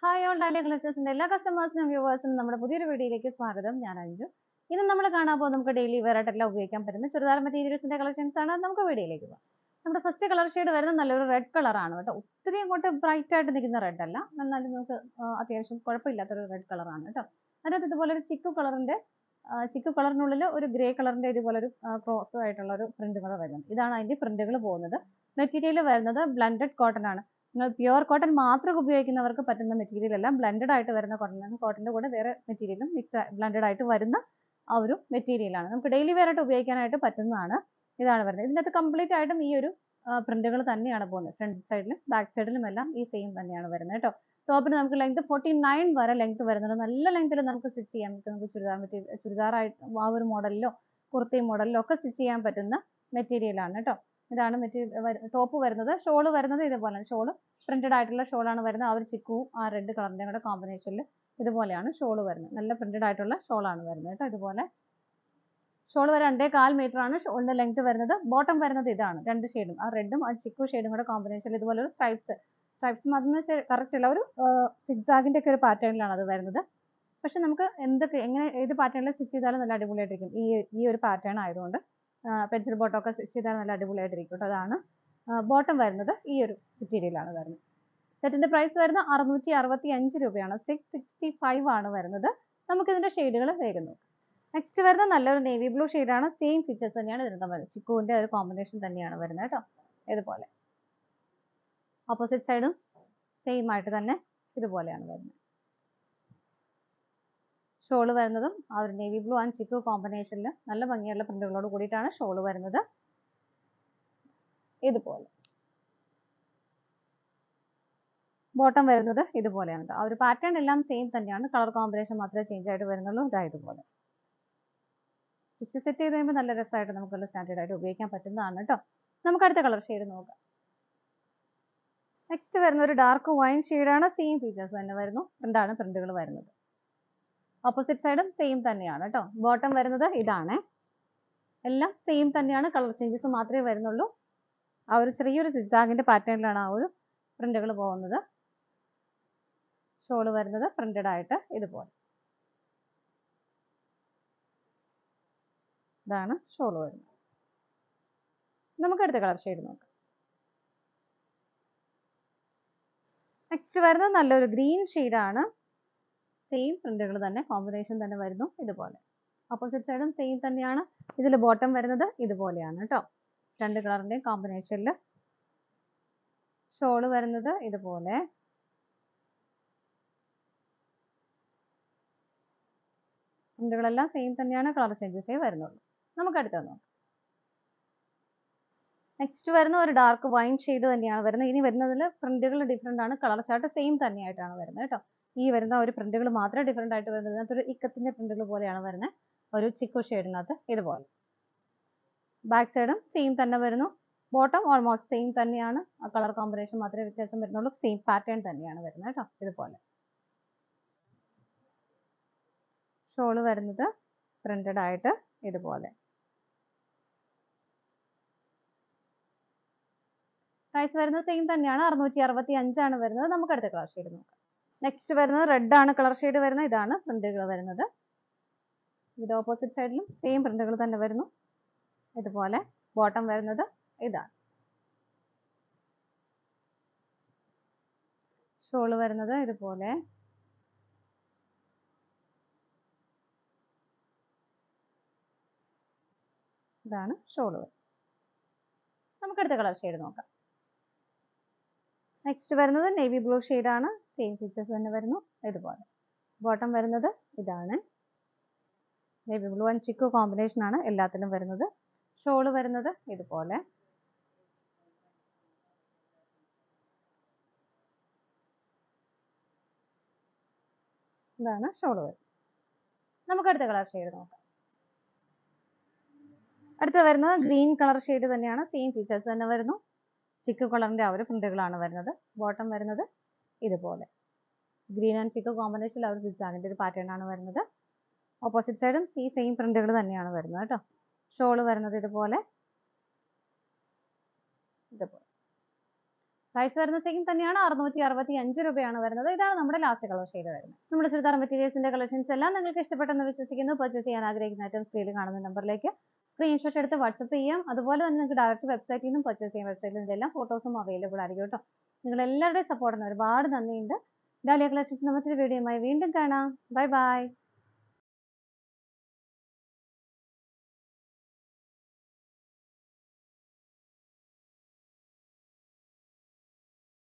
hi all dahlia കളക്ഷൻസിന്റെ എല്ലാ കസ്റ്റമേഴ്സിനും വ്യൂവേഴ്സിനും നമ്മുടെ പുതിയൊരു വീഡിയോയിലേക്ക് സ്വാഗതം ഞാൻ അഞ്ജു ഇന്ന് നമ്മൾ കാണാൻ പോകുന്നത് നമുക്ക് ഡെയിലി വെയർ ആയിട്ടെല്ലാം ഉപയോഗിക്കാൻ പറ്റുന്ന ചുരിദാർ മെറ്റീരിയൽസിന്റെ കളക്ഷൻസ് ആണ് നമുക്ക് വീഡിയോയിലേക്ക് പോകാം നമ്മുടെ ഫസ്റ്റ് കളർ ഷെയ്ഡ് വരുന്നത് നല്ലൊരു റെഡ് കളറാണ് കേട്ടോ ഒത്തിരി അങ്ങോട്ട് ബ്രൈറ്റ് ആയിട്ട് നിൽക്കുന്ന റെഡ് അല്ല എന്നാലും നമുക്ക് ആ, അത്യാവശ്യം കുഴപ്പമില്ലാത്തൊരു റെഡ് കളറാണ് കേട്ടോ അതിനകത്ത് ഇതുപോലെ ഒരു ചിക്കു കളറിന്റെ ചിക്കു കളറിനുള്ളിൽ ഒരു ഗ്രേ കളറിന്റെ ഇതുപോലെ ഒരു ക്രോസ് ആയിട്ടുള്ള ഒരു പ്രിന്റുകൾ വരുന്നത് ഇതാണ് അതിന്റെ പ്രിന്റുകൾ പോകുന്നത് മെറ്റീരിയൽ വരുന്നത് ബ്ലൻഡഡ് കോട്ടൺ ആണ് നിങ്ങൾ പ്യുവർ കോട്ടൺ മാത്രം ഉപയോഗിക്കുന്നവർക്ക് പറ്റുന്ന മെറ്റീരിയൽ അല്ല ബ്ലെൻഡഡ് ആയിട്ട് വരുന്ന കോട്ടൺ കോട്ടന്റെ കൂടെ വേറെ മെറ്റീരിയലും മിക്സ് ബ്ലെൻഡഡ് ആയിട്ട് വരുന്ന ആ ഒരു മെറ്റീരിയലാണ് നമുക്ക് ഡെയിലി വെയർ ആയിട്ട് ഉപയോഗിക്കാനായിട്ട് പറ്റുന്നതാണ് ഇതാണ് വരുന്നത് ഇതിനകത്ത് കംപ്ലീറ്റ് ആയിട്ടും ഈ ഒരു പ്രിന്റുകൾ തന്നെയാണ് പോകുന്നത് ഫ്രണ്ട് സൈഡിലും ബാക്ക് സൈഡിലും എല്ലാം ഈ സെയിം തന്നെയാണ് വരുന്നത് കേട്ടോ ടോപ്പിന് നമുക്ക് ലെങ്ത് ഫോർട്ടി നയൻ വരെ ലെങ്ത് വരുന്നുണ്ട് നല്ല ലെങ്ത്തിൽ നമുക്ക് സ്റ്റിച്ച് ചെയ്യാൻ പറ്റും നമുക്ക് ചുരിദാർ മെറ്റീരിയൽ ചുരിദാറായിട്ട് ആ ഒരു മോഡലിലോ കുർത്തി മോഡലിലോ ഒക്കെ സ്റ്റിച്ച് ചെയ്യാൻ പറ്റുന്ന മെറ്റീരിയലാണ് കേട്ടോ ഇതാണ് മെറ്റീരിയൽ ടോപ്പ് വരുന്നത് ഷോള് വരുന്നത് ഇതുപോലെ ഷോള് പ്രിന്റഡ് ആയിട്ടുള്ള ഷോളാണ് വരുന്നത് ആ ഒരു ചിക്കുവും ആ റെഡ് കളറിന്റെ കൂടെ കോമ്പിനേഷനിൽ ഇതുപോലെയാണ് ഷോള് വരുന്നത് നല്ല പ്രിന്റഡ് ആയിട്ടുള്ള ഷോളാണ് വരുന്നത് കേട്ടോ ഇതുപോലെ ഷോൾ വരെ രണ്ടേ കാൽ മീറ്റർ ആണ് ഷോളിന്റെ ലെങ്ത് വരുന്നത് ബോട്ടം വരുന്നത് ഇതാണ് രണ്ട് ഷെയ്ഡും ആ റെഡും ആ ചിക്കു ഷെയ്ഡും കൂടെ കോമ്പിനേഷനിൽ ഇതുപോലെ ഒരു സ്ട്രൈപ്സ് സ്ട്രൈപ്സ് അതിന് കറക്റ്റ് ഉള്ള ഒരു സിക്സാഗിന്റെ ഒക്കെ ഒരു പാറ്റേണിലാണ് അത് വരുന്നത് പക്ഷെ നമുക്ക് എന്തൊക്കെ എങ്ങനെ ഏത് പാറ്റേണിൽ സ്റ്റിച്ച് ചെയ്താലും നല്ല അടിപൊളിയായിട്ടിരിക്കും ഈ ഈ ഒരു പാറ്റേൺ ആയതുകൊണ്ട് പെൻസിൽ ബോട്ടം ഒക്കെ സ്റ്റിച്ച് ചെയ്താൽ നല്ല അടിപൊളിയായിട്ടിരിക്കും കേട്ടോ അതാണ് ബോട്ടം വരുന്നത് ഈ ഒരു മെറ്റീരിയലാണ് വരുന്നത് സെറ്റിന്റെ പ്രൈസ് വരുന്നത് അറുന്നൂറ്റി അറുപത്തി അഞ്ച് രൂപയാണ് സിക്സ് സിക്സ്റ്റി ഫൈവ് ആണ് വരുന്നത് നമുക്ക് ഇതിന്റെ ഷെയ്ഡുകൾ വേഗം നോക്കാം നെക്സ്റ്റ് വരുന്നത് നല്ലൊരു നേവി ബ്ലൂ ആണ് സെയിം ഫീച്ചേഴ്സ് തന്നെയാണ് ഇതിനകത്ത് വരുന്നത് ചിക്കുവിന്റെ ഒരു കോമ്പിനേഷൻ തന്നെയാണ് വരുന്നത് കേട്ടോ ഇതുപോലെ ഓപ്പോസിറ്റ് സൈഡും സെയിം ആയിട്ട് തന്നെ ഇതുപോലെയാണ് വരുന്നത് ഷോള് വരുന്നതും ആ ഒരു നേവി ബ്ലൂ ആൻഡ് ചിക്കു കോമ്പിനേഷനിൽ നല്ല ഭംഗിയുള്ള പ്രിന്റുകളോട് കൂടിയിട്ടാണ് ഷോള് വരുന്നത് ഇതുപോലെ ബോട്ടം വരുന്നത് ഇതുപോലെയാണ് കേട്ടോ ആ ഒരു പാറ്റേൺ എല്ലാം സെയിം തന്നെയാണ് കളർ കോമ്പിനേഷൻ മാത്രമേ ചേഞ്ച് ആയിട്ട് വരുന്നുള്ളൂ ഇതാ ഇതുപോലെ ജസ്റ്റ് സെറ്റ് ചെയ്ത് കഴിയുമ്പോൾ നല്ല രസമായിട്ട് നമുക്കുള്ള സ്റ്റാൻഡേർഡ് ആയിട്ട് ഉപയോഗിക്കാൻ പറ്റുന്നതാണ് കേട്ടോ നമുക്ക് അടുത്ത കളർ ഷെയ്ഡ് നോക്കാം നെക്സ്റ്റ് വരുന്ന ഒരു ഡാർക്ക് വൈൻ ഷെയ്ഡാണ് സെയിം ഫീച്ചേഴ്സ് തന്നെ വരുന്നു രണ്ടാണ് പ്രിന്റുകൾ വരുന്നത് ഓപ്പോസിറ്റ് സൈഡും സെയിം തന്നെയാണ് കേട്ടോ ബോട്ടം വരുന്നത് ഇതാണ് എല്ലാം സെയിം തന്നെയാണ് കളർ ചേഞ്ചസ് മാത്രമേ വരുന്നുള്ളൂ ആ ഒരു ചെറിയൊരു സിക്സാഗിന്റെ പാറ്റേണിലാണ് ആ ഒരു പ്രിന്റുകൾ പോകുന്നത് ഷോള് വരുന്നത് പ്രിന്റഡ് ആയിട്ട് ഇതുപോലെ ഇതാണ് ഷോള് വരുന്നത് നമുക്ക് അടുത്ത കളർ ഷെയ്ഡ് നോക്കാം നെക്സ്റ്റ് വരുന്നത് നല്ലൊരു ഗ്രീൻ ആണ് സെയിം പ്രിന്റുകൾ തന്നെ കോമ്പിനേഷൻ തന്നെ വരുന്നു ഇതുപോലെ ഓപ്പോസിറ്റ് സൈഡും സെയിം തന്നെയാണ് ഇതിൽ ബോട്ടം വരുന്നത് ഇതുപോലെയാണ് കേട്ടോ രണ്ട് കളറിന്റെയും കോമ്പിനേഷനിൽ ഷോള് വരുന്നത് ഇതുപോലെ പ്രിന്റുകളെല്ലാം സെയിം തന്നെയാണ് കളർ ചേഞ്ചസേ വരുന്നുള്ളൂ നമുക്ക് അടുത്തത് നോക്കാം നെക്സ്റ്റ് വരുന്ന ഒരു ഡാർക്ക് വൈൻ ഷെയ്ഡ് തന്നെയാണ് വരുന്നത് ഇനി വരുന്നതിൽ പ്രിന്റുകൾ ഡിഫറെന്റ് ആണ് കളർ ചാർട്ട് സെയിം തന്നെയായിട്ടാണ് വരുന്നത് കേട്ടോ ഈ വരുന്ന ഒരു പ്രിന്റുകൾ മാത്രമേ ഡിഫറെന്റ് ആയിട്ട് വരുന്നത് ഇതിനകത്തൊരു ഇക്കത്തിന്റെ പ്രിന്റുകൾ പോലെയാണ് വരുന്നത് ഒരു ചിക്കു ഷെയ്ഡിനകത്ത് ഇതുപോലെ ബാക്ക് സൈഡും സെയിം തന്നെ വരുന്നു ബോട്ടം ഓൾമോസ്റ്റ് സെയിം തന്നെയാണ് ആ കളർ കോമ്പിനേഷൻ മാത്രമേ വ്യത്യാസം വരുന്നുള്ളൂ സെയിം പാറ്റേൺ തന്നെയാണ് വരുന്നത് കേട്ടോ ഇതുപോലെ ഷോള് വരുന്നത് പ്രിന്റഡ് ആയിട്ട് ഇതുപോലെ പ്രൈസ് വരുന്നത് സെയിം തന്നെയാണ് അറുന്നൂറ്റി അറുപത്തി അഞ്ചാണ് വരുന്നത് നമുക്ക് അടുത്ത കളർ ഷെയ്ഡ് നോക്കാം നെക്സ്റ്റ് വരുന്നത് റെഡ് ആണ് കളർ ഷെയ്ഡ് വരുന്നത് ഇതാണ് പ്രിന്റുകൾ വരുന്നത് ഇത് ഓപ്പോസിറ്റ് സൈഡിലും സെയിം പ്രിന്റുകൾ തന്നെ വരുന്നു ഇതുപോലെ ബോട്ടം വരുന്നത് ഇതാണ് ഷോള് വരുന്നത് ഇതുപോലെ ഇതാണ് ഷോള് നമുക്ക് അടുത്ത കളർ ഷെയ്ഡ് നോക്കാം നെക്സ്റ്റ് വരുന്നത് നേവി ബ്ലൂ ആണ് സെയിം ഫീച്ചേഴ്സ് തന്നെ വരുന്നു ഇതുപോലെ ബോട്ടം വരുന്നത് ഇതാണ് navy blue and chikoo combination ആണ് എല്ലാത്തിലും വരുന്നത് ഷോള് വരുന്നത് ഇതുപോലെ ഇതാണ് ഷോള് വരുന്നത് നമുക്ക് അടുത്ത കളർ ഷെയ്ഡ് നോക്കാം അടുത്ത വരുന്നത് ഗ്രീൻ കളർ ഷെയ്ഡ് തന്നെയാണ് സെയിം ഫീച്ചേഴ്സ് തന്നെ വരുന്നു ചിക്കു കളറിന്റെ ആ ഒരു പ്രിന്റുകളാണ് വരുന്നത് ബോട്ടം വരുന്നത് ഇതുപോലെ ഗ്രീൻ ആൻഡ് ചിക്കു കോമ്പിനേഷനിൽ ആ ഒരു സിക്സാഗിന്റെ ഒരു പാറ്റേൺ ആണ് വരുന്നത് ഓപ്പോസിറ്റ് സൈഡും ഈ സെയിം പ്രിന്റുകൾ തന്നെയാണ് വരുന്നത് കേട്ടോ ഷോള് വരുന്നത് ഇതുപോലെ ഇതുപോലെ പ്രൈസ് വരുന്ന സെയിം തന്നെയാണ് അറുന്നൂറ്റി അറുപത്തി അഞ്ച് രൂപയാണ് വരുന്നത് ഇതാണ് നമ്മുടെ ലാസ്റ്റ് കളർ ഷെയ്ഡ് വരുന്നത് നമ്മുടെ ചുരിദാർ മെറ്റീരിയൽസിന്റെ കളക്ഷൻസ് എല്ലാം നിങ്ങൾക്ക് ഇഷ്ടപ്പെട്ടെന്ന് വിശ്വസിക്കുന്നു പർച്ചേസ് ചെയ്യാൻ ആഗ്രഹിക്കുന്ന ഐറ്റം സ്ക്രീനിൽ കാണുന്ന നമ്പറിലേക്ക് സ്ക്രീൻഷോട്ട് എടുത്ത് വാട്സപ്പ് ചെയ്യാം അതുപോലെ തന്നെ നിങ്ങൾക്ക് ഡയറക്റ്റ് വെബ്സൈറ്റിൽ നിന്നും പർച്ചേസ് ചെയ്യാം വെബ്സൈറ്റിൽ ഇതിന്റെ എല്ലാ ഫോട്ടോസും അവൈലബിൾ ആയിരിക്കും കേട്ടോ നിങ്ങൾ എല്ലാവരുടെയും സപ്പോർട്ടിന് ഒരുപാട് നന്ദിയുണ്ട് ഡാലിയ കളക്ഷൻസ് മറ്റൊരു വീഡിയോയുമായി വീണ്ടും കാണാം ബൈ ബൈ